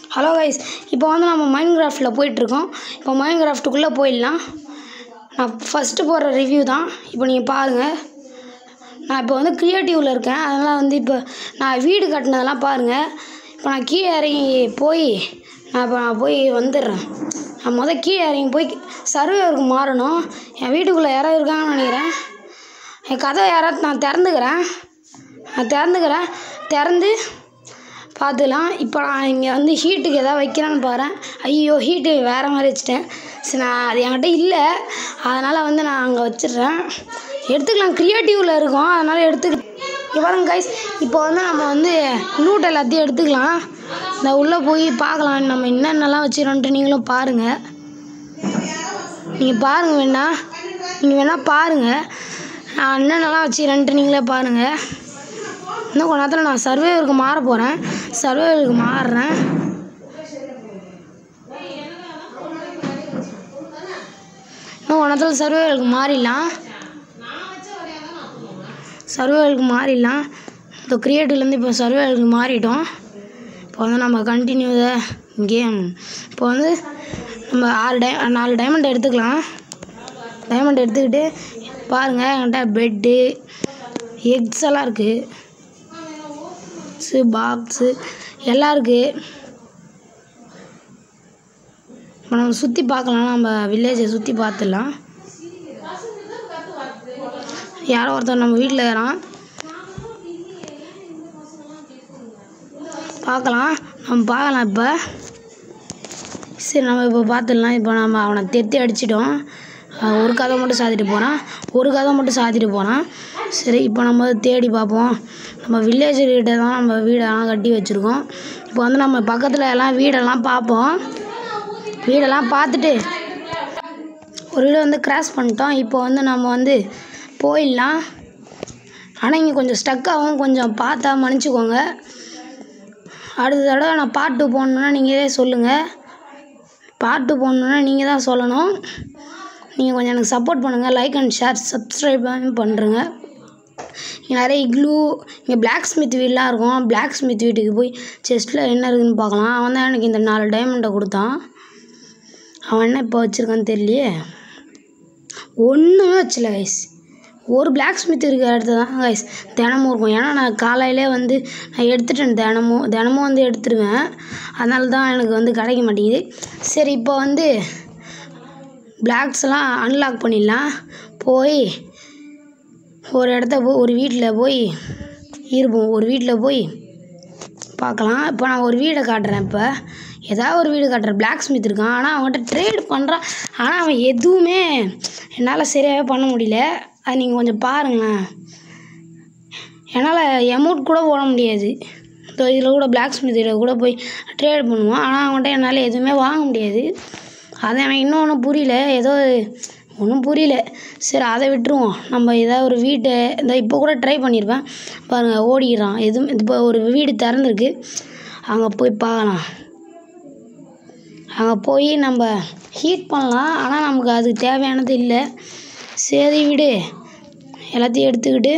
hello guys இப்போ வந்து நம்ம மைண்ட் கிராஃப்டில் போயிட்டுருக்கோம் இப்போ மைண்ட் கிராஃப்ட்டுக்குள்ளே போயிடலாம் நான் ஃபஸ்ட்டு போடுற ரிவ்யூ தான் இப்போ நீங்கள் பாருங்கள் நான் இப்போ வந்து க்ரியேட்டிவில் இருக்கேன் அதனால் வந்து இப்போ நான் வீடு கட்டினதெல்லாம் பாருங்கள் இப்போ நான் கீழே இறங்கி போய் நான் இப்போ நான் போய் வந்துடுறேன் நான் முதல் கீழே இறங்கி போய் சர்வேவருக்கு மாறணும் என் வீட்டுக்குள்ளே யாராவது இருக்காங்கன்னு நினைக்கிறேன் என் கதை யாராவது நான் திறந்துக்கிறேன் நான் திறந்துக்கிறேன் திறந்து பார்த்துக்கலாம் இப்போ நான் இங்கே வந்து ஹீட்டுக்கு எதாவது வைக்கிறான்னு பாறேன் ஐயோ ஹீட்டு வேறு மாதிரி வச்சுட்டேன் சரி நான் அது என்கிட்ட இல்லை அதனால் வந்து நான் அங்கே வச்சிடுறேன் எடுத்துக்கலாம் க்ரியேட்டிவில் இருக்கும் அதனால் எடுத்துக்க இங்கே பாருங்க கைஸ் இப்போ வந்து நம்ம வந்து லூட் எல்லாத்தையும் எடுத்துக்கலாம் இந்த உள்ளே போய் பார்க்கலாம் நம்ம என்னென்னலாம் வச்சுக்கிறோன்ட்டு நீங்களும் பாருங்கள் நீங்கள் பாருங்கள் வேணா நீங்கள் வேணால் பாருங்கள் நான் என்னென்னலாம் வச்சுக்கிறேன்ட்டு நீங்களே பாருங்கள் இன்னும் கொஞ்ச நேரத்தில் நான் சர்வேவருக்கு மாற போகிறேன் சர்வேவருக்கு மாறுறேன் இன்னும் கொஞ்ச நேரத்தில் சர்வேவருக்கு மாறிடலாம் சர்வேவருக்கு மாறிடலாம் இப்போ க்ரியேட்டிவ்லேருந்து இப்போ சர்வேவருக்கு மாறிட்டோம் இப்போ வந்து நம்ம கண்டினியூ த கேம் இப்போ வந்து நம்ம ஆறு டை நாலு டைமண்ட் எடுத்துக்கலாம் டைமண்ட் எடுத்துக்கிட்டு பாருங்கள் என்கிட்ட பெட்டு எக்ஸ் எல்லாம் இருக்குது பாக்ஸு பாக்ஸு எல்லாம் இருக்குது இப்போ நம்ம சுற்றி பார்க்கலாம் நம்ம வில்லேஜை சுற்றி பார்த்துடலாம் யாரோ ஒருத்தர் நம்ம வீட்டில் இருக்கிறான் பார்க்கலாம் நம்ம பார்க்கலாம் இப்போ சரி நம்ம இப்போ பார்த்துடலாம் இப்போ நம்ம அவனை தெத்தி அடிச்சிட்டோம் அவன் ஒரு கதை மட்டும் சாத்திட்டு போகிறான் ஒரு கதை மட்டும் சாத்திட்டு போகிறான் சரி இப்போ நம்ம தேடி பார்ப்போம் நம்ம வில்லேஜர்கிட்ட தான் நம்ம வீடெல்லாம் கட்டி வச்சுருக்கோம் இப்போ வந்து நம்ம பக்கத்தில் எல்லாம் வீடெல்லாம் பார்ப்போம் வீடெல்லாம் பார்த்துட்டு ஒரு வீடு வந்து கிராஸ் பண்ணிட்டோம் இப்போ வந்து நம்ம வந்து போயிடலாம் ஆனால் இங்கே கொஞ்சம் ஸ்டக் ஆகும் கொஞ்சம் பார்த்தா மன்னிச்சிக்கோங்க அடுத்த தடவை நான் பாட்டு போடணுன்னா நீங்களே சொல்லுங்கள் பாட்டு போடணுன்னா நீங்கள் தான் சொல்லணும் நீங்கள் கொஞ்சம் எனக்கு சப்போர்ட் பண்ணுங்கள் லைக் அண்ட் ஷேர் சப்ஸ்கிரைப் பண்ணுறங்க இங்கே நிறைய இக்ளூ இங்கே பிளாக் ஸ்மித் வீடெலாம் இருக்கும் பிளாக் ஸ்மித் வீட்டுக்கு போய் செஸ்ட்டில் என்ன இருக்குதுன்னு பார்க்கலாம் அவன் தான் எனக்கு இந்த நாலு டைமண்டை கொடுத்தான் அவன் என்ன இப்போ வச்சுருக்கான்னு தெரியலையே ஒன்றுமே வச்சல கைஸ் ஒரு பிளாக் ஸ்மித் இருக்கிற இடத்துல தான் கைஸ் தினமும் இருக்கும் ஏன்னா நான் காலையிலே வந்து நான் எடுத்துட்டேன் தினமும் தினமும் வந்து எடுத்துருவேன் அதனால தான் எனக்கு வந்து கிடைக்க மாட்டேங்குது சரி இப்போ வந்து பிளாக்ஸ்லாம் அன்லாக் பண்ணிடலாம் போய் ஒரு இடத்த போய் ஒரு வீட்டில் போய் இருப்போம் ஒரு வீட்டில் போய் பார்க்கலாம் இப்போ நான் ஒரு வீடை காட்டுறேன் இப்போ ஏதாவது ஒரு வீடு காட்டுறேன் பிளாக் ஸ்மித் இருக்கான் ஆனால் அவன்கிட்ட ட்ரேட் பண்ணுறான் ஆனால் அவன் எதுவுமே என்னால் சரியாகவே பண்ண முடியல அது நீங்கள் கொஞ்சம் பாருங்களேன் என்னால் எமௌண்ட் கூட போட முடியாது இப்போ இதில் கூட பிளாக் ஸ்மித்தில் கூட போய் ட்ரேட் பண்ணுவான் ஆனால் அவன்கிட்ட என்னால் எதுவுமே வாங்க முடியாது அது எனக்கு இன்னும் ஒன்றும் புரியல ஏதோ ஒன்றும் புரியல சரி அதை விட்டுருவோம் நம்ம ஏதாவது ஒரு வீட்டை இந்த இப்போ கூட ட்ரை பண்ணியிருப்பேன் பாருங்கள் ஓடிக்கிறான் எதுவும் இப்போ ஒரு வீடு திறந்துருக்கு அங்கே போய் பார்க்கலாம் அங்கே போய் நம்ம ஹீட் பண்ணலாம் ஆனால் நமக்கு அதுக்கு தேவையானது இல்லை சரி விடு எல்லாத்தையும் எடுத்துக்கிட்டு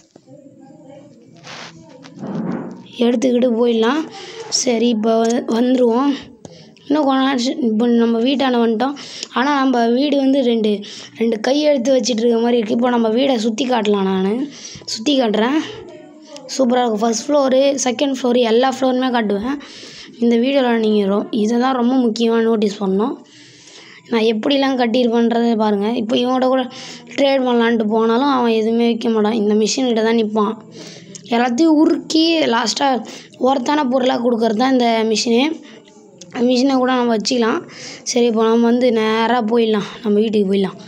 எடுத்துக்கிட்டு போயிடலாம் சரி இப்போ வந்துடுவோம் இன்னும் கொஞ்ச நேரம் இப்போ நம்ம வீட்டாண்ட வந்துட்டோம் ஆனால் நம்ம வீடு வந்து ரெண்டு ரெண்டு கை எடுத்து வச்சிட்டு இருக்க மாதிரி இருக்குது இப்போ நம்ம வீடை சுற்றி காட்டலாம் நான் சுற்றி காட்டுறேன் சூப்பராக இருக்கும் ஃபஸ்ட் ஃப்ளோரு செகண்ட் ஃப்ளோரு எல்லா ஃப்ளோருமே காட்டுவேன் இந்த வீடியோவில் நீங்கள் ரொ இதை தான் ரொம்ப முக்கியமாக நோட்டீஸ் பண்ணணும் நான் எப்படிலாம் கட்டியிருப்பேன்றதை பாருங்கள் இப்போ இவங்கள்ட்ட கூட ட்ரேட் பண்ணலான்ட்டு போனாலும் அவன் எதுவுமே வைக்க மாட்டான் இந்த மிஷின்கிட்ட தான் நிற்பான் எல்லாத்தையும் உருக்கி லாஸ்ட்டாக ஒருத்தான பொருளாக கொடுக்கறது தான் இந்த மிஷினு மிஷினை கூட நம்ம வச்சுக்கலாம் சரி இப்போ நம்ம வந்து நேராக போயிடலாம் நம்ம வீட்டுக்கு போயிடலாம்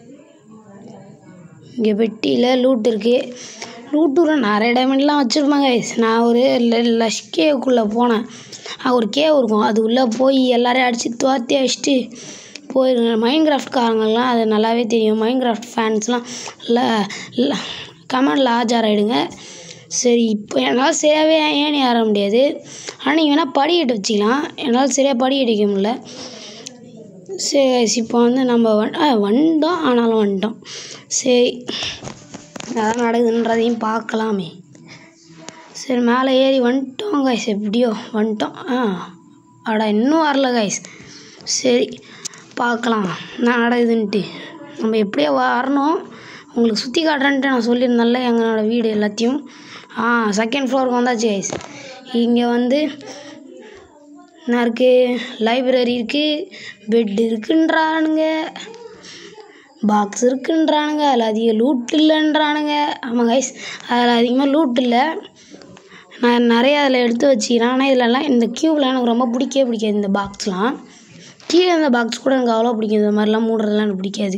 இங்கே பெட்டியில் லூட் இருக்குது லூட்டூரை நிறைய டைமண்ட்லாம் வச்சுருப்பாங்க நான் ஒரு லஷ் கேவுக்குள்ளே போனேன் ஒரு கேவ் இருக்கும் அது உள்ளே போய் எல்லாரையும் அடித்து துவாத்தி அடிச்சுட்டு போயிருங்க மைண்ட் கிராஃப்ட் காரங்கள்லாம் அது நல்லாவே தெரியும் மைண்ட் கிராஃப்ட் ஃபேன்ஸ்லாம் இல்லை கமெண்டில் ஆஜார் ஆகிடுங்க சரி இப்போ என்னால் சரியாகவே ஏணி ஏற முடியாது ஆனால் நீங்கள் வேணால் படிக்கட்டு வச்சுக்கலாம் என்னால் சரியாக படிக்கட்டு வைக்க முடியல சரி இப்போ வந்து நம்ம வ வந்துட்டோம் ஆனாலும் வந்துட்டோம் சரி அதான் நடக்குதுன்றதையும் பார்க்கலாமே சரி மேலே ஏறி வந்துட்டோம் கைஸ் எப்படியோ வந்துட்டோம் ஆ அடா இன்னும் வரல கைஸ் சரி பார்க்கலாம் நான் இதுன்ட்டு நம்ம எப்படியோ வரணும் உங்களுக்கு சுற்றி காட்டுறேன்ட்டு நான் சொல்லியிருந்தேன்ல எங்களோட வீடு எல்லாத்தையும் ஆ செகண்ட் ஃப்ளோருக்கு வந்தாச்சு கைஸ் இங்கே வந்து என்ன இருக்குது லைப்ரரி இருக்குது பெட் இருக்குன்றானுங்க பாக்ஸ் இருக்குன்றானுங்க அதில் அதிக லூட் இல்லைன்றானுங்க ஆமாம் கைஸ் அதில் அதிகமாக லூட் இல்லை நான் நிறைய அதில் எடுத்து வச்சுக்கிறேன் ஆனால் இதிலலாம் இந்த க்யூப்லாம் எனக்கு ரொம்ப பிடிக்கவே பிடிக்காது இந்த பாக்ஸ்லாம் கீழே இந்த பாக்ஸ் கூட எனக்கு அவ்வளோ பிடிக்கும் இந்த மாதிரிலாம் மூடுறதுலாம் எனக்கு பிடிக்காது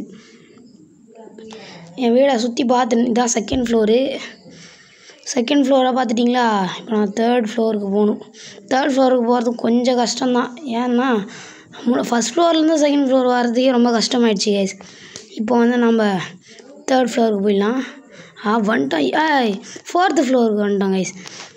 என் வீடை சுற்றி பார்த்து இதான் செகண்ட் ஃப்ளோரு செகண்ட் ஃப்ளோரை பார்த்துட்டிங்களா இப்போ நான் தேர்ட் ஃப்ளோருக்கு போகணும் தேர்ட் ஃப்ளோருக்கு போகிறது கொஞ்சம் கஷ்டம்தான் ஏன்னா ஃபஸ்ட் ஃப்ளோர்லேருந்து செகண்ட் ஃப்ளோர் வர்றதுக்கே ரொம்ப கஷ்டமாயிடுச்சு கைஸ் இப்போ வந்து நம்ம தேர்ட் ஃப்ளோருக்கு போயிடலாம் ஆ வந்துட்டோம் ஏய் ஃபோர்த்து ஃப்ளோருக்கு வந்துட்டோம் கைஸ்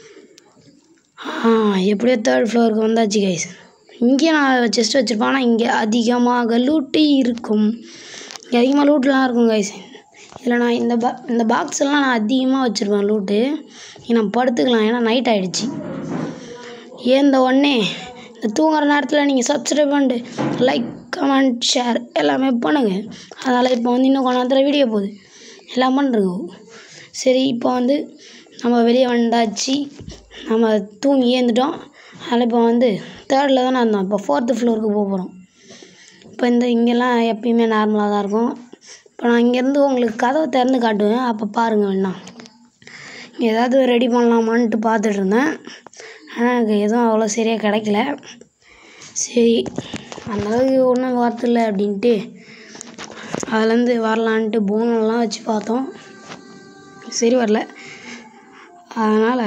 ஆ எப்படியோ தேர்ட் ஃப்ளோருக்கு வந்தாச்சு கைஸ் இங்கே நான் செஸ்ட் வச்சுருப்பேன் ஆனால் இங்கே அதிகமாக லூட்டு இருக்கும் இங்கே அதிகமாக லூட்லாம் இருக்கும் கைஸ் இதில் நான் இந்த பா இந்த பாக்ஸ் எல்லாம் நான் அதிகமாக வச்சுருப்பேன் லூட்டு இங்கே நான் படுத்துக்கலாம் ஏன்னா நைட் ஆகிடுச்சி ஏந்த உடனே இந்த தூங்குற நேரத்தில் நீங்கள் சப்ஸ்கிரைப் பண்ணிட்டு லைக் கமெண்ட் ஷேர் எல்லாமே பண்ணுங்கள் அதனால் இப்போ வந்து இன்னும் கொஞ்ச நேரத்தில் வீடியோ போகுது எல்லாம் பண்ணுறங்க சரி இப்போ வந்து நம்ம வெளியே வந்தாச்சு நம்ம தூங்கி ஏந்துட்டோம் அதனால் இப்போ வந்து தேர்டில் தானே இருந்தோம் இப்போ ஃபோர்த்து ஃப்ளோருக்கு போக போகிறோம் இப்போ இந்த இங்கெல்லாம் எப்பயுமே நார்மலாக தான் இருக்கும் இப்போ நான் இங்கேருந்து உங்களுக்கு கதவை திறந்து காட்டுவேன் அப்போ பாருங்கள் வேணா ஏதாவது ரெடி பண்ணலாமான்ட்டு பார்த்துட்டு இருந்தேன் ஆனால் எனக்கு எதுவும் அவ்வளோ சரியாக கிடைக்கல சரி அந்தளவுக்கு ஒன்றும் வரத்தில்லை அப்படின்ட்டு அதுலேருந்து வரலான்ட்டு போனெல்லாம் வச்சு பார்த்தோம் சரி வரல அதனால்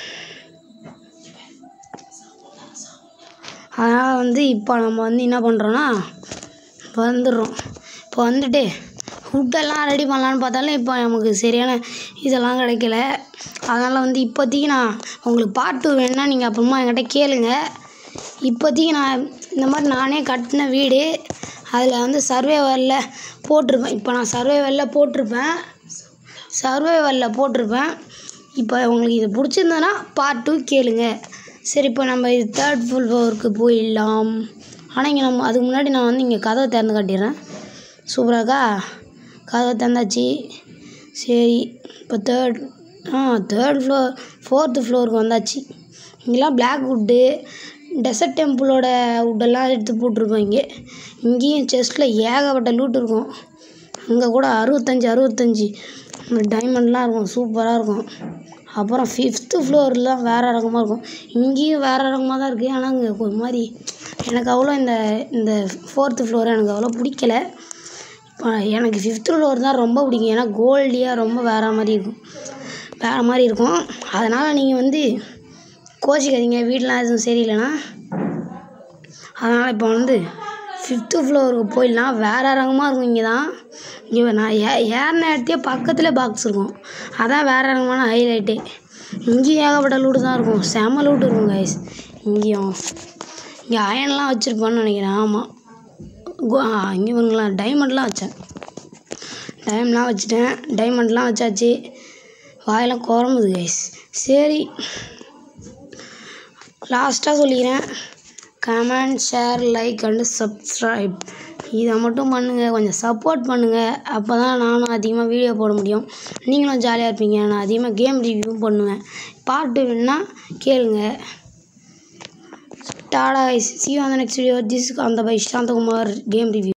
அதனால் வந்து இப்போ நம்ம வந்து என்ன பண்ணுறோன்னா வந்துடுறோம் இப்போ வந்துட்டு ஃபுட்டெல்லாம் ரெடி பண்ணலான்னு பார்த்தாலும் இப்போ நமக்கு சரியான இதெல்லாம் கிடைக்கல அதனால் வந்து இப்போதைக்கு நான் உங்களுக்கு பார்ட் டூ வேணுன்னா நீங்கள் அப்புறமா என்கிட்ட கேளுங்க இப்போதைக்கு நான் இந்த மாதிரி நானே கட்டின வீடு அதில் வந்து சர்வேவரில் போட்டிருப்பேன் இப்போ நான் சர்வேவரில் போட்டிருப்பேன் சர்வேவரில் போட்டிருப்பேன் இப்போ உங்களுக்கு இது பிடிச்சிருந்ததுன்னா பார்ட் டூ கேளுங்க சரி இப்போ நம்ம இது தேர்ட் ஃபுல் ஃப்ளோருக்கு போயிடலாம் ஆனால் இங்கே நம்ம அதுக்கு முன்னாடி நான் வந்து இங்கே கதவை திறந்து காட்டிடுறேன் சூப்பராக்கா கதவை திறந்தாச்சு சரி இப்போ third ah third floor fourth ஃப்ளோருக்கு வந்தாச்சு இங்கெல்லாம் பிளாக் வுட்டு டெசர்ட் டெம்பிளோட வுட்டெல்லாம் எடுத்து போட்டிருப்போம் இங்கே இங்கேயும் செஸ்ட்டில் ஏகப்பட்ட லூட் இருக்கும் அங்கே கூட அறுபத்தஞ்சி அறுபத்தஞ்சி டைமண்ட்லாம் இருக்கும் சூப்பராக இருக்கும் அப்புறம் ஃபிஃப்த்து ஃப்ளோர்லாம் வேறு ரகமாக இருக்கும் இங்கேயும் வேறு ரகமாக தான் இருக்குது ஆனால் இங்கே ஒரு மாதிரி எனக்கு அவ்வளோ இந்த இந்த ஃபோர்த்து ஃப்ளோர் எனக்கு அவ்வளோ பிடிக்கல இப்போ எனக்கு ஃபிஃப்த்து ஃப்ளோர் தான் ரொம்ப பிடிக்கும் ஏன்னா கோல்டியாக ரொம்ப வேறு மாதிரி இருக்கும் வேறு மாதிரி இருக்கும் அதனால் நீங்கள் வந்து கோச்சிக்காதீங்க வீடெலாம் எதுவும் சரியில்லைன்னா அதனால் இப்போ வந்து ஃபிஃப்த்து ஃப்ளோருக்கு போயிடலாம் வேறு ரகமாக இருக்கும் இங்கே தான் இங்கே நான் ஏ ஏறின இடத்தையே பக்கத்தில் பாக்ஸ் இருக்கும் அதான் வேறு ரகமான ஹைலைட்டே இங்கேயும் ஏகப்பட்ட லூட்டு தான் இருக்கும் செம லூட்டு இருக்கும் கைஸ் இங்கேயும் இங்கே அயன்லாம் வச்சுருப்பான்னு நினைக்கிறேன் ஆமாம் இங்கே பாருங்களேன் டைமண்ட்லாம் வச்சேன் டைம்லாம் வச்சுட்டேன் டைமண்ட்லாம் வச்சாச்சு வாயெல்லாம் குழம்புது கைஸ் சரி லாஸ்ட்டாக சொல்லிக்கிறேன் comment share like and subscribe இதை மட்டும் பண்ணுங்கள் கொஞ்சம் சப்போர்ட் பண்ணுங்கள் அப்போ தான் நானும் அதிகமாக வீடியோ போட முடியும் நீங்களும் ஜாலியாக இருப்பீங்க நான் அதிகமாக கேம் ரிவ்யூவும் பண்ணுவேன் பாட்டு வேணுன்னா கேளுங்க tata see on the next video this அந்த பை சாந்தகுமார் கேம் ரிவ்யூ